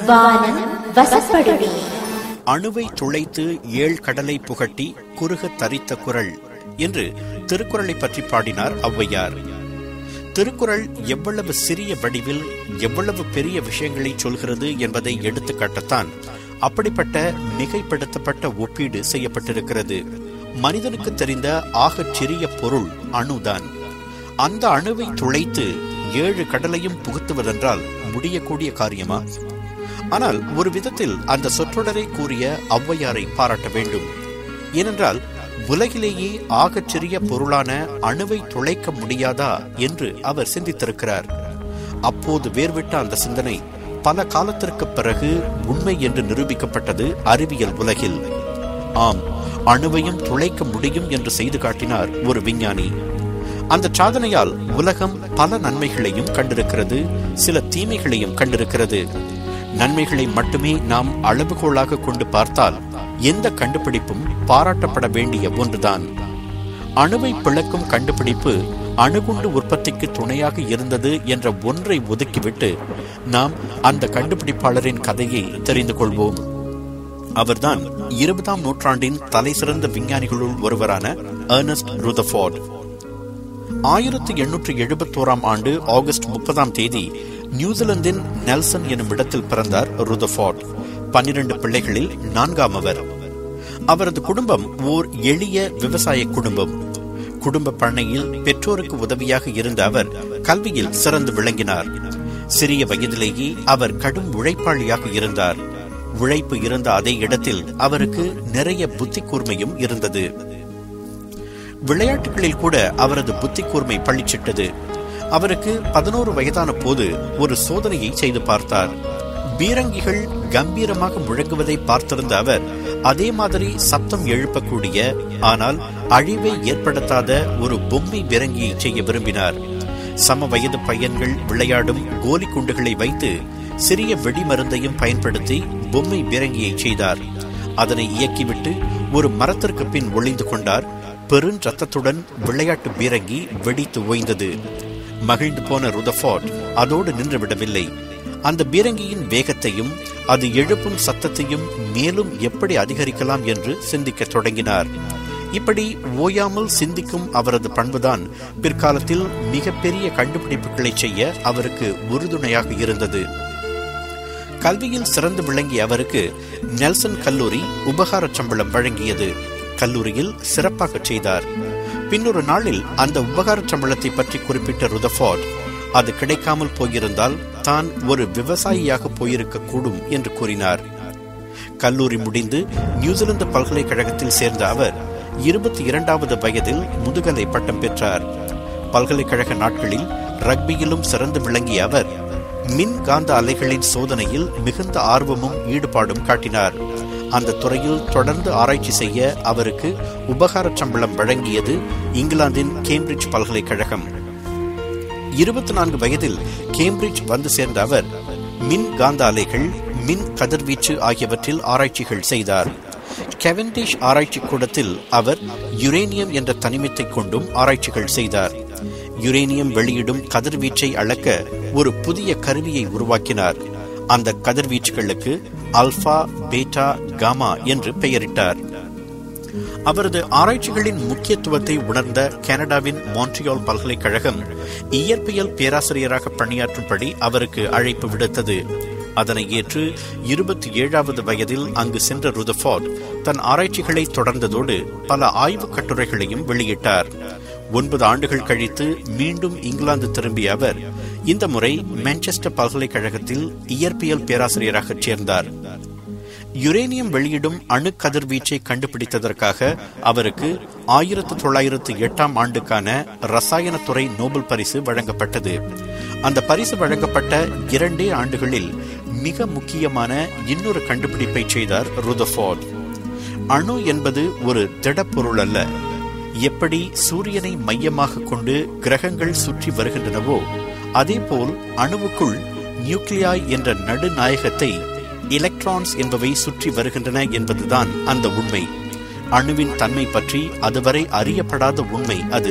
வானம் வசப்படுமே அணுவை துளைத்து ஏழ் கடலை புகட்டி குறுக தரித்த குரல் என்று திருக்குறளை பற்றி பாடினார் ஔவையார் திருக்குறள் எவ்வளவு சிறிய வடிவில் எவ்வளவு பெரிய விஷயங்களை சொல்கிறது என்பதை எடுத்துக்காட்டத்தான் அப்படிப்பட்ட மிகைப்படுத்தப்பட்ட ஒப்பீடு செய்யப்பட்டிருக்கிறது மனிதனுக்கு தெரிந்த ஆகச் சிறிய பொருள் அணுதான் அந்த அணுவை துளைத்து ஏழு கடலையும் புகுத்துவதென்றால் முடியக்கூடிய காரியமா ஆனால் ஒரு விதத்தில் அந்த சொற்றொடரை கூறிய ஔவையாரை பாராட்ட வேண்டும் ஏனென்றால் உலகிலேயே ஆகச் சிறிய பொருளான அணுவை துளைக்க முடியாதா என்று அவர் சிந்தித்திருக்கிறார் அப்போது வேர்விட்ட அந்த சிந்தனை பல காலத்திற்கு பிறகு உண்மை என்று நிரூபிக்கப்பட்டது அறிவியல் உலகில் ஆம் அணுவையும் துளைக்க முடியும் என்று செய்து காட்டினார் ஒரு விஞ்ஞானி அந்த சாதனையால் உலகம் பல நன்மைகளையும் கண்டிருக்கிறது சில தீமைகளையும் கண்டிருக்கிறது நன்மைகளை மட்டுமே நாம் அளவுகோலாக கொண்டு பார்த்தால் எந்த கண்டுபிடிப்பும் பாராட்டப்பட வேண்டிய ஒன்றுதான் அணுவை பிளக்கும் கண்டுபிடிப்பு அணுகுண்டு உற்பத்திக்கு துணையாக இருந்தது என்ற ஒன்றை ஒதுக்கிவிட்டு நாம் அந்த கண்டுபிடிப்பாளரின் கதையை தெரிந்து கொள்வோம் அவர்தான் இருபதாம் நூற்றாண்டின் தலைசிறந்த விஞ்ஞானிகளுள் ஒருவரான ஏர்னஸ்ட் ருதஃபோர்ட் ஆயிரத்தி எண்ணூற்று எழுபத்தோராம் ஆண்டு ஆகஸ்ட் முப்பதாம் தேதி நியூசிலாந்தின் நெல்சன் எனும் இடத்தில் பிறந்தார் ருதஃபோர்ட் பன்னிரண்டு பிள்ளைகளில் நான்காம் அவர் அவரது குடும்பம் ஓர் எளிய விவசாய குடும்பம் குடும்ப பண்ணையில் பெற்றோருக்கு உதவியாக இருந்த அவர் கல்வியில் சிறந்து விளங்கினார் சிறிய வயதிலேயே அவர் கடும் உழைப்பாளியாக இருந்தார் உழைப்பு இருந்த அதே இடத்தில் அவருக்கு நிறைய புத்தி கூர்மையும் இருந்தது விளையாட்டுகளில் கூட அவரது புத்தி கூர்மை பழிச்சிட்டது அவருக்கு பதினோரு வயதான போது ஒரு சோதனையை செய்து பார்த்தார் பீரங்கிகள் கம்பீரமாக முழங்குவதை பார்த்திருந்த அவர் அதே மாதிரி சப்தம் எழுப்பக்கூடிய ஆனால் அழிவை ஏற்படுத்தாத ஒரு பொம்மை பீரங்கியை செய்ய விரும்பினார் சம வயது பையன்கள் விளையாடும் கோலி குண்டுகளை வைத்து சிறிய வெடிமருந்தையும் பயன்படுத்தி பொம்மை பீரங்கியை செய்தார் அதனை இயக்கிவிட்டு ஒரு மரத்திற்கு பின் ஒளிந்து கொண்டார் பெருஞ் ரத்தத்துடன் விளையாட்டு பீரங்கி வெடித்து ஓய்ந்தது மகிழ்ந்து போன ருதஃபோர்ட் அதோடு நின்று விடவில்லை அந்த பீரங்கியின் வேகத்தையும் அது எழுப்பும் சத்தத்தையும் மேலும் எப்படி அதிகரிக்கலாம் என்று சிந்திக்கத் தொடங்கினார் இப்படி ஓயாமல் சிந்திக்கும் அவரது பண்புதான் பிற்காலத்தில் மிகப்பெரிய கண்டுபிடிப்புகளை செய்ய அவருக்கு உறுதுணையாக இருந்தது கல்வியில் சிறந்து விளங்கிய அவருக்கு நெல்சன் கல்லூரி உபகார சம்பளம் வழங்கியது கல்லூரியில் சிறப்பாக செய்தார் பின்னொரு நாளில் அந்த உபகார சம்பளத்தை பற்றி குறிப்பிட்ட ருதஃபோர்ட் அது கிடைக்காமல் போயிருந்தால் தான் ஒரு விவசாயியாக போயிருக்க கூடும் என்று கூறினார் கல்லூரி முடிந்து நியூசிலாந்து பல்கலைக்கழகத்தில் சேர்ந்த அவர் இருபத்தி இரண்டாவது வயதில் முதுகலை பட்டம் பெற்றார் பல்கலைக்கழக நாட்களில் ரக்பியிலும் சிறந்து விளங்கிய அவர் மின் காந்த அலைகளின் சோதனையில் மிகுந்த ஆர்வமும் ஈடுபாடும் காட்டினார் அந்த துறையில் தொடர்ந்து ஆராய்ச்சி செய்ய அவருக்கு உபகார சம்பளம் வழங்கியது இங்கிலாந்தின் கேம்பிரிட்ஜ் பல்கலைக்கழகம் இருபத்தி நான்கு வயதில் கேம்பிரிட்ஜ் வந்து சேர்ந்த அவர் மின் காந்த அலைகள் மின் கதிர்வீச்சு ஆகியவற்றில் ஆராய்ச்சிகள் செய்தார் கெவன்டிஷ் ஆராய்ச்சி கூடத்தில் அவர் யுரேனியம் என்ற தனிமத்தை கொண்டும் ஆராய்ச்சிகள் செய்தார் யுரேனியம் வெளியிடும் கதிர்வீச்சை அளக்க ஒரு புதிய கருவியை உருவாக்கினார் அந்த கதிர்வீச்சுகளுக்கு அல்பா பேட்டா காமா என்று பெயரிட்டார் அவரது ஆராய்ச்சிகளின் முக்கியத்துவத்தை உணர்ந்த கனடாவின் மான்ட்ரியால் பல்கலைக்கழகம் இயற்பியல் பேராசிரியராக பணியாற்றும்படி அவருக்கு அழைப்பு விடுத்தது அதனை ஏற்று இருபத்தி ஏழாவது வயதில் அங்கு சென்ற ருதஃபோர்ட் தன் ஆராய்ச்சிகளை தொடர்ந்ததோடு பல ஆய்வுக் கட்டுரைகளையும் வெளியிட்டார் ஒன்பது ஆண்டுகள் கழித்து மீண்டும் இங்கிலாந்து திரும்பிய அவர் இந்த முறை மான்செஸ்டர் பல்கலைக்கழகத்தில் இயற்பியல் பேராசிரியராக சேர்ந்தார் யுரேனியம் வெளியிடும் அணு கதிர்வீச்சை கண்டுபிடித்ததற்காக அவருக்கு ஆயிரத்து தொள்ளாயிரத்து எட்டாம் ஆண்டுக்கான ரசாயனத்துறை நோபல் பரிசு வழங்கப்பட்டது அந்த பரிசு வழங்கப்பட்ட இரண்டே ஆண்டுகளில் மிக முக்கியமான இன்னொரு கண்டுபிடிப்பை செய்தார் ருதஃபோர்ட் அணு என்பது ஒரு திடப்பொருள் அல்ல எப்படி சூரியனை மையமாக கொண்டு கிரகங்கள் சுற்றி வருகின்றனவோ அதேபோல் அணுவுக்குள் நியூக்ளியாய் என்ற நடுநாயகத்தை எலக்ட்ரான்ஸ் என்பவை சுற்றி வருகின்றன என்பதுதான் அந்த உண்மை அணுவின் தன்மை பற்றி அதுவரை அறியப்படாத உண்மை அது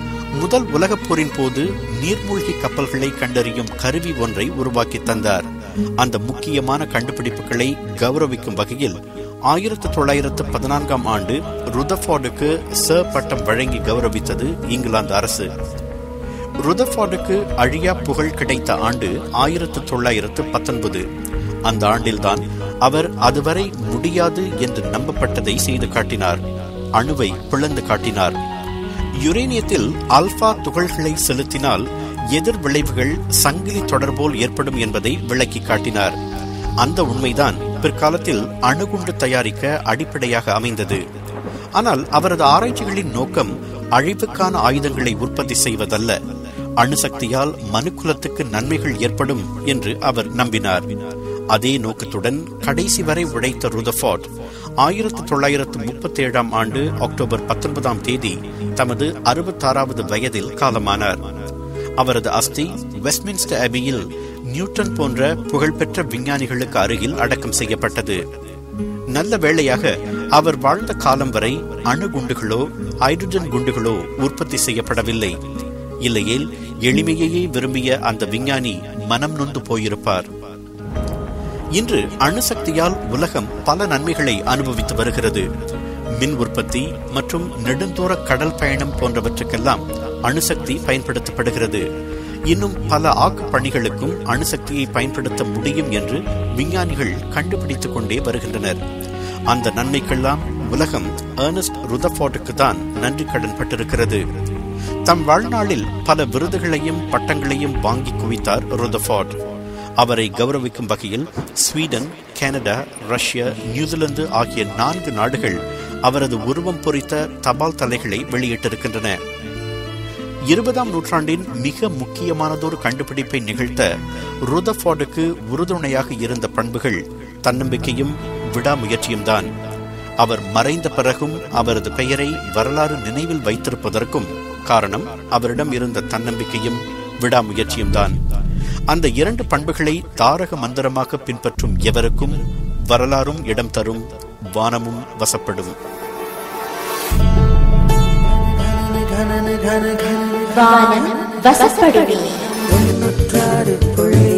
முதல் உலகப் போரின் போது நீர்மூழ்கி கப்பல்களை கண்டறியும் கருவி ஒன்றை உருவாக்கி தந்தார் அந்த முக்கியமான கண்டுபிடிப்புகளை கௌரவிக்கும் வகையில் ஆயிரத்து தொள்ளாயிரத்து பதினான்காம் ஆண்டு ருதஃபார்டுக்கு சர் பட்டம் வழங்கி கௌரவித்தது இங்கிலாந்து அரசு ருதஃபார்டுக்கு அழியா புகழ் கிடைத்த ஆண்டு ஆயிரத்து தொள்ளாயிரத்து பத்தொன்பது அந்த ஆண்டில்தான் அவர் அதுவரை முடியாது என்று நம்பப்பட்டதை செய்து காட்டினார் அணுவை பிளந்து காட்டினார் யுரேனியத்தில் ஆல்பா துகள்களை செலுத்தினால் எதிர் விளைவுகள் சங்கிலி தொடர்போல் ஏற்படும் என்பதை விளக்கி காட்டினார் அந்த உண்மைதான் பிற்காலத்தில் அணுகுண்டு தயாரிக்க அடிப்படையாக அமைந்தது ஆனால் அவரது ஆராய்ச்சிகளின் நோக்கம் அழிவுக்கான ஆயுதங்களை உற்பத்தி செய்வதல்ல அணுசக்தியால் மனுக்குலத்துக்கு நன்மைகள் ஏற்படும் என்று அவர் நம்பினார் அதே நோக்கத்துடன் கடைசி வரை உழைத்த ருதஃபார்ட் ஆயிரத்தி தொள்ளாயிரத்து முப்பத்தி ஏழாம் ஆண்டு அக்டோபர் பத்தொன்பதாம் தேதி தமது அறுபத்தாறாவது வயதில் காலமானார் அவரது அஸ்தி வெஸ்ட்மின்ஸ்டர் அபியில் நியூட்டன் போன்ற புகழ்பெற்ற விஞ்ஞானிகளுக்கு அருகில் அடக்கம் செய்யப்பட்டது நல்ல வேளையாக அவர் வாழ்ந்த காலம் வரை அணு குண்டுகளோ ஹைட்ரஜன் குண்டுகளோ உற்பத்தி செய்யப்படவில்லை இல்லையேல் எளிமையையே விரும்பிய அந்த விஞ்ஞானி மனம் நொந்து போயிருப்பார் இன்று அணுசக்தியால் உலகம் பல நன்மைகளை அனுபவித்து வருகிறது மின் உற்பத்தி மற்றும் நெடுந்தூர கடல் பயணம் போன்றவற்றுக்கெல்லாம் அணுசக்தி பயன்படுத்தப்படுகிறது இன்னும் பல ஆக்கு பணிகளுக்கும் அணுசக்தியை பயன்படுத்த முடியும் என்று விஞ்ஞானிகள் கண்டுபிடித்துக் கொண்டே வருகின்றனர் அந்த நன்மைக்கெல்லாம் உலகம் ஏர்னஸ்ட் ருதஃபோர்டுக்கு தான் நன்றி கடன் பட்டிருக்கிறது தம் வாழ்நாளில் பல விருதுகளையும் பட்டங்களையும் வாங்கி குவித்தார் ருதஃபோர்ட் அவரை கௌரவிக்கும் வகையில் ஸ்வீடன் கனடா ரஷ்யா நியூசிலாந்து ஆகிய நான்கு நாடுகள் அவரது உருவம் பொறித்த தபால் தலைகளை வெளியிட்டிருக்கின்றன இருபதாம் நூற்றாண்டின் மிக முக்கியமானதொரு கண்டுபிடிப்பை நிகழ்த்த ருதஃபார்டுக்கு உறுதுணையாக இருந்த பண்புகள் தன்னம்பிக்கையும் விடாமுயற்சியும் தான் அவர் மறைந்த பிறகும் அவரது பெயரை வரலாறு நினைவில் வைத்திருப்பதற்கும் காரணம் அவரிடம் இருந்த தன்னம்பிக்கையும் விடாமுயற்சியும் தான் அந்த இரண்டு பண்புகளை தாரக மந்திரமாக பின்பற்றும் எவருக்கும் வரலாறும் இடம் தரும் வானமும் வசப்படும் வானம் வசப்படுமே தொண்ணூற்றாறு புள்ளி